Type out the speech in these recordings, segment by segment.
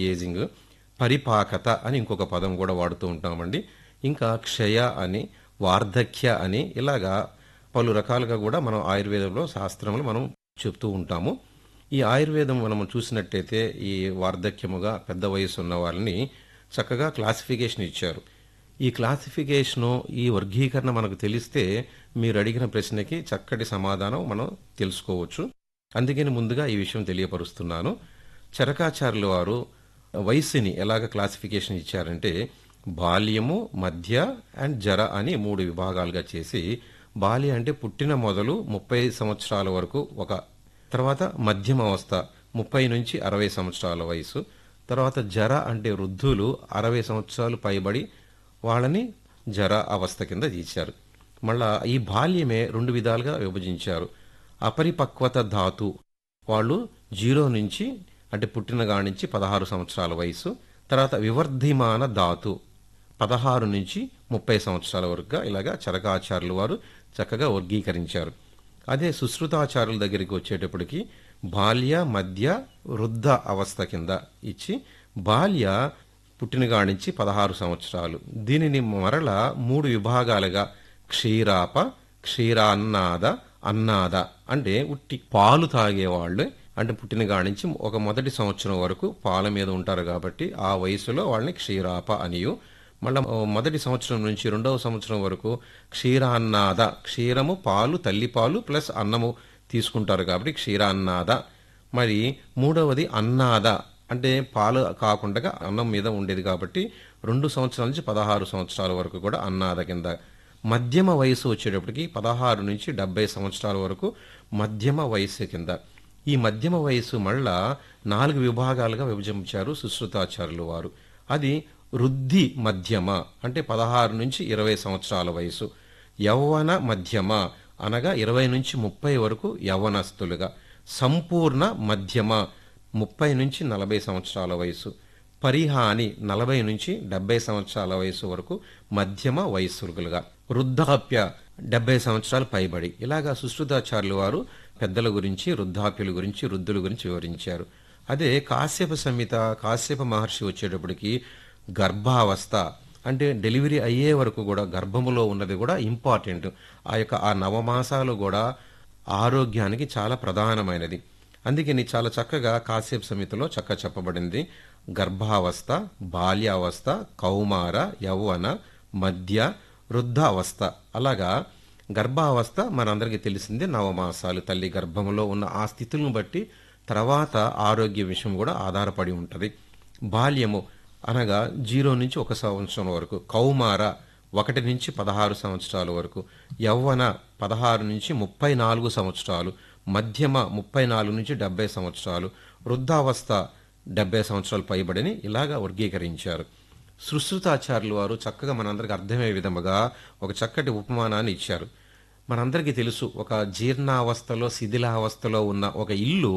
ageing పరిపాకత అని ఇంకొక పదం కూడా వాడుతూ ఉంటామండి ఇంకా క్షయ అని వార్ధక్య అని ఇలాగా పలు రకాలుగా కూడా మనం ఆయుర్వేదంలో శాస్త్రంలో మనం చెప్తూ ఉంటాము ఈ ఆయుర్వేదం మనం చూసినట్టయితే ఈ వార్ధక్యముగా పెద్ద వయసు ఉన్న వాళ్ళని చక్కగా క్లాసిఫికేషన్ ఇచ్చారు ఈ క్లాసిఫికేషను ఈ వర్గీకరణ మనకు తెలిస్తే మీరు అడిగిన ప్రశ్నకి చక్కటి సమాధానం మనం తెలుసుకోవచ్చు అందుకని ముందుగా ఈ విషయం తెలియపరుస్తున్నాను చరకాచార్యుల వారు వయస్సుని ఎలాగ క్లాసిఫికేషన్ ఇచ్చారంటే బాల్యము మధ్య అండ్ జర అని మూడు విభాగాలుగా చేసి బాల్య అంటే పుట్టిన మొదలు ముప్పై సంవత్సరాల వరకు ఒక తర్వాత మధ్యమ అవస్థ ముప్పై నుంచి అరవై సంవత్సరాల వయసు తర్వాత జర అంటే వృద్ధులు అరవై సంవత్సరాలు పైబడి వాళ్ళని జర అవస్థ కింద తీర్చారు మళ్ళా ఈ బాల్యమే రెండు విధాలుగా విభజించారు అపరిపక్వత ధాతు వాళ్ళు జీరో నుంచి అంటే పుట్టిన కాడి నుంచి పదహారు సంవత్సరాల వయసు తర్వాత వివర్ధిమాన ధాతు పదహారు నుంచి ముప్పై సంవత్సరాల వరకుగా ఇలాగా చరకాచార్యులు వారు చక్కగా వర్గీకరించారు అదే సుశ్రుతాచార్యుల దగ్గరికి వచ్చేటప్పటికి బాల్య మధ్య వృద్ధ అవస్థ కింద ఇచ్చి బాల్య పుట్టినగాడి నుంచి పదహారు సంవత్సరాలు దీనిని మరల మూడు విభాగాలుగా క్షీరాప క్షీరాన్నాద అన్నాద అంటే ఉట్టి పాలు తాగేవాళ్ళు అంటే పుట్టినగాడి నుంచి ఒక మొదటి సంవత్సరం వరకు పాల మీద ఉంటారు కాబట్టి ఆ వయసులో వాళ్ళని క్షీరాప అనియు మళ్ళా మొదటి సంవత్సరం నుంచి రెండవ సంవత్సరం వరకు క్షీరాన్నాద క్షీరము పాలు తల్లిపాలు ప్లస్ అన్నము తీసుకుంటారు కాబట్టి క్షీరాన్నాద మరి మూడవది అన్నాద అంటే పాలు కాకుండా అన్నం మీద ఉండేది కాబట్టి రెండు సంవత్సరాల నుంచి పదహారు సంవత్సరాల వరకు కూడా అన్నాద కింద మధ్యమ వయసు వచ్చేటప్పటికి పదహారు నుంచి డెబ్బై సంవత్సరాల వరకు మధ్యమ వయసు కింద ఈ మధ్యమ వయసు మళ్ళా నాలుగు విభాగాలుగా విభజించారు సుశ్రుతాచార్యులు వారు అది వృద్ధి మధ్యమ అంటే పదహారు నుంచి ఇరవై సంవత్సరాల వయసు యౌవన మధ్యమ అనగా ఇరవై నుంచి ముప్పై వరకు యవ్వనస్తులుగా సంపూర్ణ మధ్యమ ముప్పై నుంచి నలభై సంవత్సరాల వయసు పరిహాని నలభై నుంచి డెబ్బై సంవత్సరాల వయసు వరకు మధ్యమ వయస్సులుగా వృద్ధాప్య డెబ్బై సంవత్సరాలు పైబడి ఇలాగా సుశ్రుతాచార్యులు వారు పెద్దల గురించి వృద్ధాప్యుల గురించి వృద్ధుల గురించి వివరించారు అదే కాశ్యప సంహిత కాశ్యప మహర్షి వచ్చేటప్పటికి గర్భావస్థ అంటే డెలివరీ అయ్యే వరకు కూడా గర్భములో ఉన్నది కూడా ఇంపార్టెంట్ ఆ యొక్క ఆ నవమాసాలు కూడా ఆరోగ్యానికి చాలా ప్రధానమైనది అందుకని చాలా చక్కగా కాశ్యప సమితిలో చక్క చెప్పబడింది గర్భావస్థ బాల్యావస్థ కౌమార యౌవన మధ్య వృద్ధావస్థ అలాగా గర్భావస్థ మనందరికీ తెలిసిందే నవమాసాలు తల్లి గర్భంలో ఉన్న ఆ స్థితులను బట్టి తర్వాత ఆరోగ్య విషయం కూడా ఆధారపడి ఉంటుంది బాల్యము అనగా జీరో నుంచి ఒక సంవత్సరం వరకు కౌమార ఒకటి నుంచి పదహారు సంవత్సరాల వరకు యవ్వన పదహారు నుంచి ముప్పై నాలుగు సంవత్సరాలు మధ్యమ ముప్పై నాలుగు నుంచి డెబ్బై సంవత్సరాలు వృద్ధావస్థ డెబ్బై సంవత్సరాలు పైబడిని ఇలాగా వర్గీకరించారు సుశ్రుతాచార్యులు వారు చక్కగా మనందరికి అర్థమయ్యే విధముగా ఒక చక్కటి ఉపమానాన్ని ఇచ్చారు మనందరికీ తెలుసు ఒక జీర్ణావస్థలో శిథిలావస్థలో ఉన్న ఒక ఇల్లు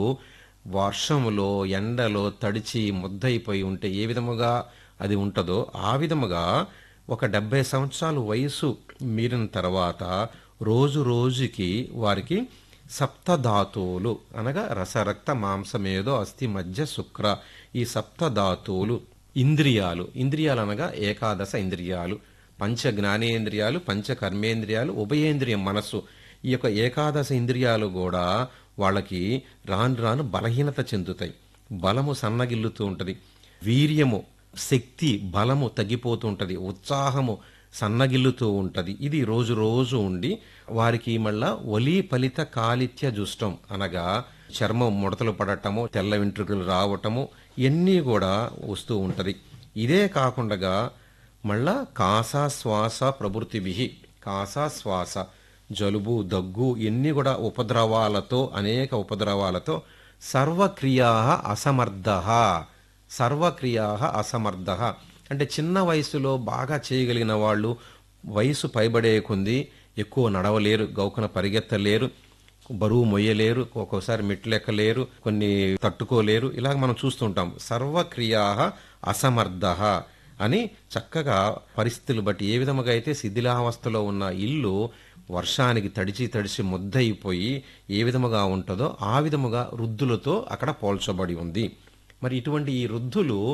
వర్షములో ఎండలో తడిచి ముద్దయిపోయి ఉంటే ఏ విధముగా అది ఉంటుందో ఆ విధముగా ఒక డెబ్బై సంవత్సరాల వయసు మీరిన తర్వాత రోజు రోజుకి వారికి సప్తధాతువులు అనగా రసరక్త మాంసమేదో అస్థి మధ్య శుక్ర ఈ సప్తధాతువులు ఇంద్రియాలు ఇంద్రియాలు అనగా ఏకాదశ ఇంద్రియాలు పంచ జ్ఞానేంద్రియాలు పంచ కర్మేంద్రియాలు ఉభయేంద్రియం మనస్సు ఈ యొక్క ఏకాదశ ఇంద్రియాలు కూడా వాళ్ళకి రాను రాను బలహీనత చెందుతాయి బలము సన్నగిల్లుతూ ఉంటుంది వీర్యము శక్తి బలము తగ్గిపోతూ ఉంటుంది ఉత్సాహము సన్నగిల్లుతూ ఉంటుంది ఇది రోజు రోజు ఉండి వారికి మళ్ళా ఒలి ఫలిత కాలిత్య జుష్టం అనగా చర్మం ముడతలు పడటము తెల్ల వెంట్రుకలు రావటము ఇవన్నీ కూడా వస్తూ ఉంటది ఇదే కాకుండా మళ్ళా కాసా శ్వాస ప్రభృతిభి కాసా శ్వాస జలుబు దగ్గు ఇన్ని కూడా ఉపద్రవాలతో అనేక ఉపద్రవాలతో సర్వక్రియా అసమర్థ సర్వక్రియా అసమర్థ అంటే చిన్న వయసులో బాగా చేయగలిగిన వాళ్ళు వయసు పైబడే కొంది ఎక్కువ నడవలేరు గౌకన పరిగెత్తలేరు బరువు మొయ్యలేరు ఒక్కోసారి మెట్లెక్కలేరు కొన్ని తట్టుకోలేరు ఇలాగ మనం చూస్తుంటాం సర్వక్రియా అసమర్థ అని చక్కగా పరిస్థితులు బట్టి ఏ విధముగా అయితే శిథిలావస్థలో ఉన్న ఇల్లు వర్షానికి తడిచి తడిచి ముద్దయిపోయి ఏ విధముగా ఉంటుందో ఆ విధముగా వృద్ధులతో అక్కడ పోల్చబడి ఉంది మరి ఇటువంటి ఈ వృద్ధులు